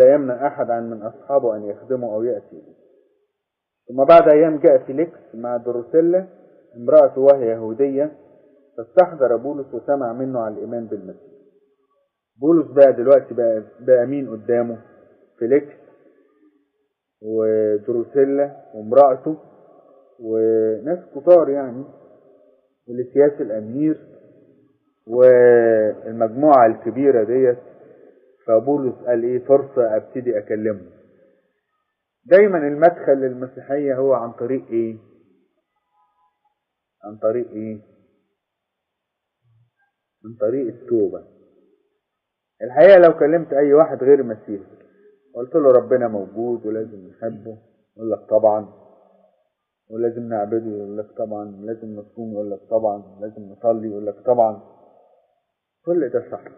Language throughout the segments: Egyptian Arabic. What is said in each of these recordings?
لا يمنع أحد عن من أصحابه أن يخدمه أو يأتي إليه ثم بعد أيام جاء فيليكس مع دروسيلا امرأته وهي يهودية فاستحضر بولس وسمع منه على الإيمان بالمسيح بولس بقى دلوقتي بقى, بقى مين قدامه فيليكس ودروسيلا وامرأته وناس كتار يعني والسياس الأمير والمجموعة الكبيرة ديت فبولس قال ايه فرصة ابتدي اكلمه دايما المدخل للمسيحية هو عن طريق ايه عن طريق ايه عن طريق التوبة الحقيقة لو كلمت اي واحد غير مسيحي قلت له ربنا موجود ولازم نحبه يقول لك طبعا ولازم نعبده يقول لك طبعا لازم نصوم يقول لك طبعا لازم نصلي يقول لك طبعا كل ده صح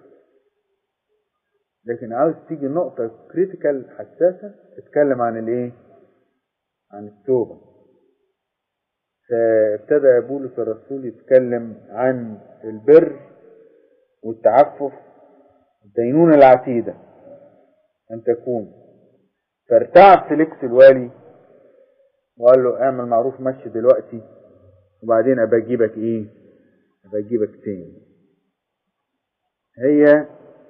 لكن عاوز تيجي نقطة كريتيكال حساسة تتكلم عن الايه عن التوبة فابتدى بولس الرسول يتكلم عن البر والتعفف الدينونة العتيدة أن تكون فارتعب فيليكس الوالي وقال له اعمل معروف مشي دلوقتي وبعدين ابقى اجيبك ايه ابقى اجيبك تاني هي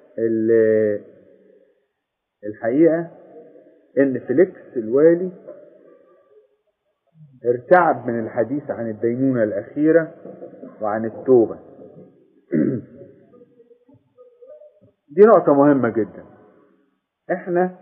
الحقيقة ان فيليكس الوالي ارتعب من الحديث عن الدينونة الأخيرة وعن التوبة دي نقطة مهمة جدا احنا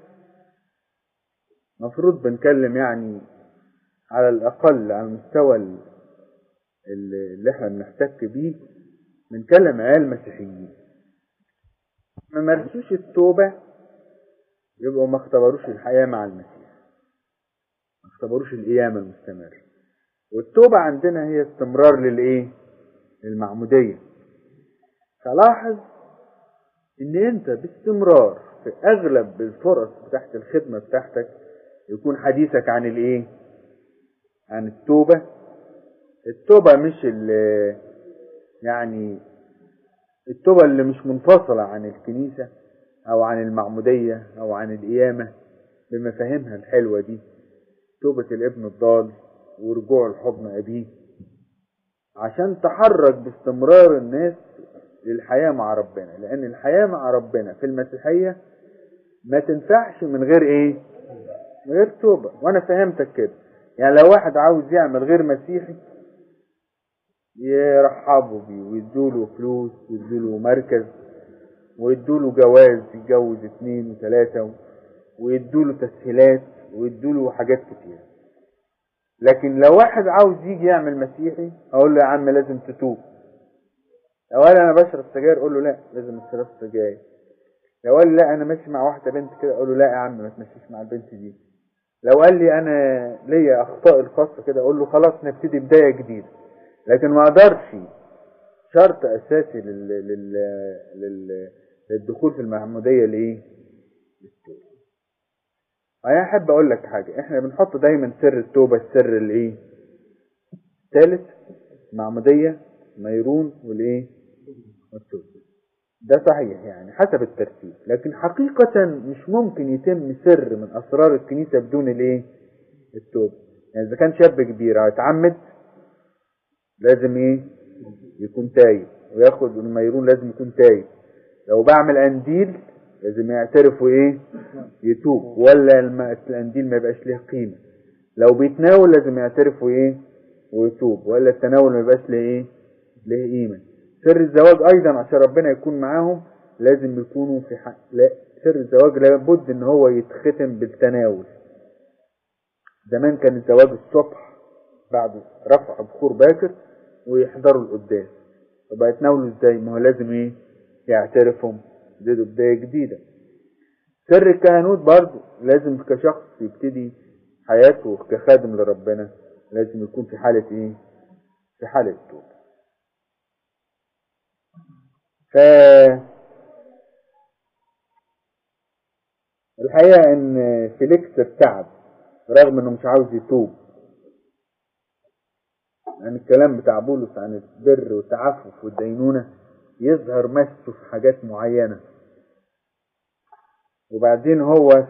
مفروض بنكلم يعني على الأقل على المستوى اللي احنا بنحتك بيه بنكلم عيال مسيحيين ما مارسوش التوبة يبقوا ما اختبروش الحياة مع المسيح ما اختبروش القيامة المستمرة والتوبة عندنا هي استمرار للايه للمعمودية فلاحظ ان انت باستمرار في اغلب الفرص بتاعت الخدمة بتاعتك يكون حديثك عن الايه عن التوبة التوبة مش اللي يعني التوبة اللي مش منفصلة عن الكنيسة أو عن المعمودية أو عن القيامة بمفاهيمها الحلوة دي توبة الابن الضال ورجوع لحضن أبيه عشان تحرك باستمرار الناس للحياة مع ربنا لأن الحياة مع ربنا في المسيحية ما تنفعش من غير إيه؟ من غير توبة وأنا فهمتك كده يعني لو واحد عاوز يعمل غير مسيحي يرحبوا بيه ويدوله فلوس ويدوله مركز ويدوله جواز يتجوز اتنين وتلاتة ويدوله تسهيلات ويدوله حاجات كتير لكن لو واحد عاوز يجي يعمل مسيحي اقول له يا عم لازم تتوب لو قال انا بشرب سجاير اقول له لا لازم ما تشربش سجاير لو قال لي لا انا ماشي مع واحده بنت كده اقول له لا يا عم ما تمشيش مع البنت دي لو قال لي انا ليا اخطائي الخاصه كده اقول له خلاص نبتدي بدايه جديده لكن ما اقدرش شرط اساسي لل... لل... لل... للدخول في المعموديه لايه للتوبه انا احب اقول لك حاجه احنا بنحط دايما سر التوبه السر الايه الثالث معموديه ميرون والايه والتوبه ده صحيح يعني حسب الترتيب لكن حقيقة مش ممكن يتم سر من أسرار الكنيسة بدون الايه التوبة يعني إذا كان شاب كبير هيتعمد لازم ايه يكون تايب وياخد الميرون لازم يكون تايب لو بعمل قنديل لازم يعترف وايه يتوب ولا القنديل ما يبقاش ليه قيمة لو بيتناول لازم يعترف وايه ويتوب ولا التناول ما يبقاش ليه ايه ليه قيمة سر الزواج ايضا عشان ربنا يكون معاهم لازم يكونوا في حق لا سر الزواج لابد ان هو يتختم بالتناول زمان كان الزواج الصبح بعد رفع بخور باكر ويحضروا القداس طب هيتناولوا ازاي ما هو لازم ايه يعترفهم دي بداية جديدة سر الكهنوت برضه لازم كشخص يبتدي حياته كخادم لربنا لازم يكون في حالة ايه في حالة توبة ف الحقيقة ان فيليكس ارتعب رغم انه مش عاوز يتوب يعني الكلام بتاع بولس عن البر والتعفف والدينونة يظهر مسه في حاجات معينة وبعدين هو